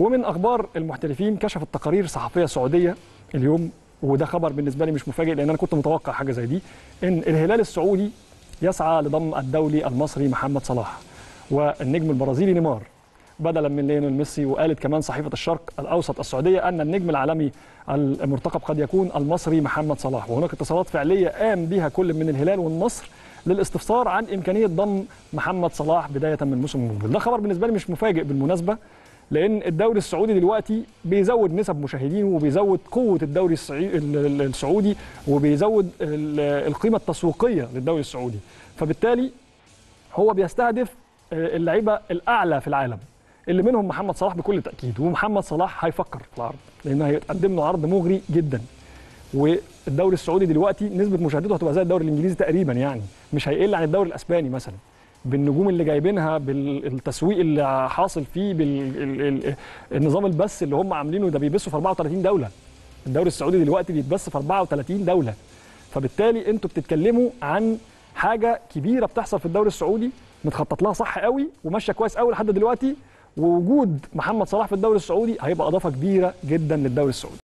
ومن اخبار المحترفين كشفت تقارير صحفيه سعوديه اليوم وده خبر بالنسبه لي مش مفاجئ لان انا كنت متوقع حاجه زي دي ان الهلال السعودي يسعى لضم الدولي المصري محمد صلاح والنجم البرازيلي نيمار بدلا من ليونيل ميسي وقالت كمان صحيفه الشرق الاوسط السعوديه ان النجم العالمي المرتقب قد يكون المصري محمد صلاح وهناك اتصالات فعليه قام بها كل من الهلال والنصر للاستفسار عن امكانيه ضم محمد صلاح بدايه من الموسم المقبل ده خبر بالنسبه لي مش مفاجئ بالمناسبه لان الدوري السعودي دلوقتي بيزود نسب مشاهدينه وبيزود قوه الدوري السعودي وبيزود القيمه التسويقيه للدوري السعودي فبالتالي هو بيستهدف اللعيبه الاعلى في العالم اللي منهم محمد صلاح بكل تاكيد ومحمد صلاح هيفكر في العرض لانه هيقدم له عرض مغري جدا والدوري السعودي دلوقتي نسبه مشاهدته هتبقى زي الدوري الانجليزي تقريبا يعني مش هيقل عن الدوري الاسباني مثلا بالنجوم اللي جايبينها بالتسويق اللي حاصل فيه بالنظام البث اللي هم عاملينه ده بيبثوا في 34 دوله الدوري السعودي دلوقتي بيتبث في 34 دوله فبالتالي انتوا بتتكلموا عن حاجه كبيره بتحصل في الدوري السعودي متخطط لها صح قوي وماشيه كويس قوي لحد دلوقتي ووجود محمد صلاح في الدوري السعودي هيبقى اضافه كبيره جدا للدوري السعودي